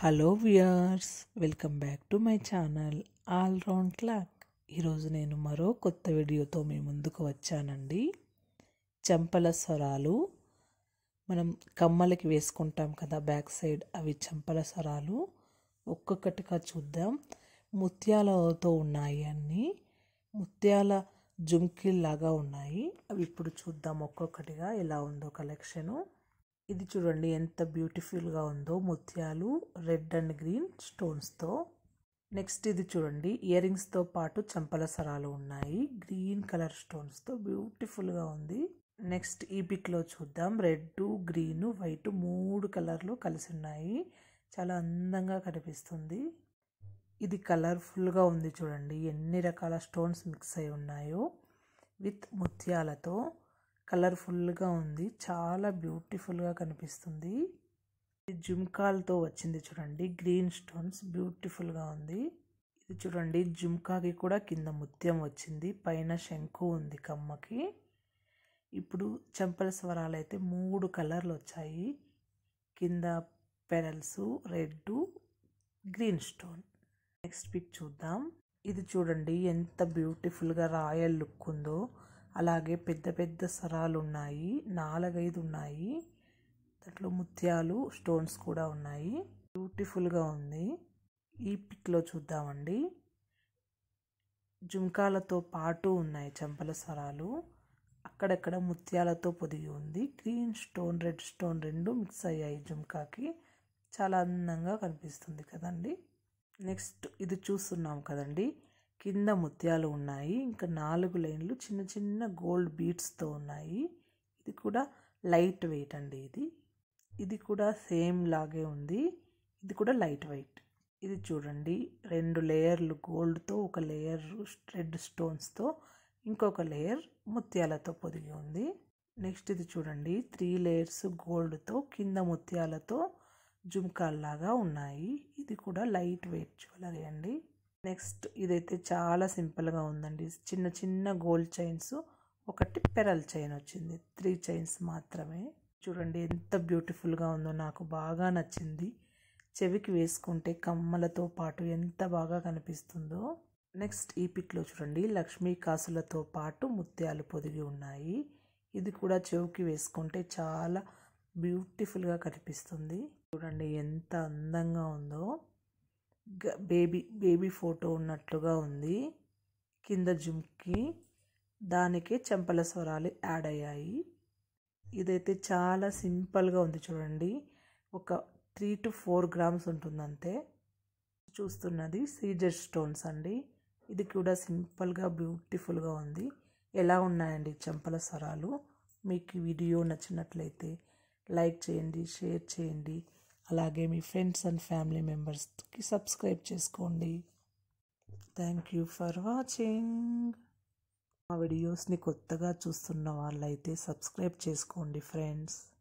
hello viewers welcome back to my channel all round clock ఈరోజు నేను మరో కొత్త వీడియోతో మీ ముందుకు వచ్చానండి చెంపల స్వరాలు మనం కమ్మలకి వేసుకుంటాం కదా బ్యాక్ సైడ్ అవి చెంపల స్వరాలు ఒక్కొక్కటిగా చూద్దాం ముత్యాలతో ఉన్నాయి అన్నీ ముత్యాల జుమ్కీల్లాగా ఉన్నాయి అవి ఇప్పుడు చూద్దాం ఒక్కొక్కటిగా ఎలా ఉందో కలెక్షను ఇది చూడండి ఎంత బ్యూటిఫుల్గా ఉందో ముత్యాలు రెడ్ అండ్ గ్రీన్ స్టోన్స్తో నెక్స్ట్ ఇది చూడండి ఇయర్ రింగ్స్తో పాటు చెంపల సరాలు ఉన్నాయి గ్రీన్ కలర్ స్టోన్స్తో బ్యూటిఫుల్గా ఉంది నెక్స్ట్ ఈ పిక్లో చూద్దాం రెడ్ గ్రీన్ వైట్ మూడు కలర్లు కలిసి ఉన్నాయి చాలా అందంగా కనిపిస్తుంది ఇది కలర్ఫుల్గా ఉంది చూడండి ఎన్ని రకాల స్టోన్స్ మిక్స్ అయి ఉన్నాయో విత్ ముత్యాలతో కలర్ఫుల్గా ఉంది చాలా బ్యూటిఫుల్గా కనిపిస్తుంది జుమ్కాలతో వచ్చింది చూడండి గ్రీన్ స్టోన్స్ బ్యూటిఫుల్గా ఉంది ఇది చూడండి జుమ్కాకి కూడా కింద ముత్యం వచ్చింది పైన శంకు ఉంది కమ్మకి ఇప్పుడు చెంపల స్వరాలు అయితే మూడు కలర్లు వచ్చాయి కింద pearls red green stone next pic చూద్దాం ఇది చూడండి ఎంత బ్యూటిఫుల్గా రాయల్ లుక్ ఉందో అలాగే పెద్ద పెద్ద సరాలు ఉన్నాయి నాలుగైదు ఉన్నాయి దాంట్లో ముత్యాలు స్టోన్స్ కూడా ఉన్నాయి బ్యూటిఫుల్గా ఉంది ఈ పిక్లో చూద్దామండి జుంకాలతో పాటు ఉన్నాయి చెంపల సరాలు అక్కడక్కడ ముత్యాలతో పొదిగి ఉంది గ్రీన్ స్టోన్ రెడ్ స్టోన్ రెండు మిక్స్ అయ్యాయి జుంకాకి చాలా అందంగా కనిపిస్తుంది కదండి నెక్స్ట్ ఇది చూస్తున్నాం కదండి కింద ముత్యాలు ఉన్నాయి ఇంకా నాలుగు లైన్లు చిన్న చిన్న గోల్డ్ బీట్స్తో ఉన్నాయి ఇది కూడా లైట్ వెయిట్ అండి ఇది ఇది కూడా సేమ్ లాగే ఉంది ఇది కూడా లైట్ వెయిట్ ఇది చూడండి రెండు లేయర్లు గోల్డ్తో ఒక లేయర్ రెడ్ స్టోన్స్తో ఇంకొక లేయర్ ముత్యాలతో పొదిగి ఉంది నెక్స్ట్ ఇది చూడండి త్రీ లేయర్స్ గోల్డ్తో కింద ముత్యాలతో జుమ్కాల్లాగా ఉన్నాయి ఇది కూడా లైట్ వెయిట్ జ్యువెలరీ అండి నెక్స్ట్ ఇదైతే చాలా సింపుల్గా ఉందండి చిన్న చిన్న గోల్డ్ చైన్స్ ఒకటి పెరల్ చైన్ వచ్చింది త్రీ చైన్స్ మాత్రమే చూడండి ఎంత బ్యూటిఫుల్గా ఉందో నాకు బాగా నచ్చింది చెవికి వేసుకుంటే కమ్మలతో పాటు ఎంత బాగా కనిపిస్తుందో నెక్స్ట్ ఈ పిక్లో చూడండి లక్ష్మీ కాసులతో పాటు ముత్యాలు పొదిగి ఉన్నాయి ఇది కూడా చెవికి వేసుకుంటే చాలా బ్యూటిఫుల్గా కనిపిస్తుంది చూడండి ఎంత అందంగా ఉందో బేబీ బేబీ ఫోటో ఉన్నట్లుగా ఉంది కింద జుమ్కి దానికే చెంపల స్వరాలు యాడ్ అయ్యాయి ఇదైతే చాలా సింపుల్గా ఉంది చూడండి ఒక త్రీ టు ఫోర్ గ్రామ్స్ ఉంటుంది అంతే చూస్తున్నది సీజర్ స్టోన్స్ అండి ఇది కూడా సింపుల్గా బ్యూటిఫుల్గా ఉంది ఎలా ఉన్నాయండి చెంపల స్వరాలు మీకు వీడియో నచ్చినట్లయితే లైక్ చేయండి షేర్ చేయండి అలాగే మీ ఫ్రెండ్స్ అండ్ ఫ్యామిలీ మెంబర్స్కి సబ్స్క్రైబ్ చేసుకోండి థ్యాంక్ యూ ఫర్ వాచింగ్ మా వీడియోస్ని కొత్తగా చూస్తున్న వాళ్ళైతే సబ్స్క్రైబ్ చేసుకోండి ఫ్రెండ్స్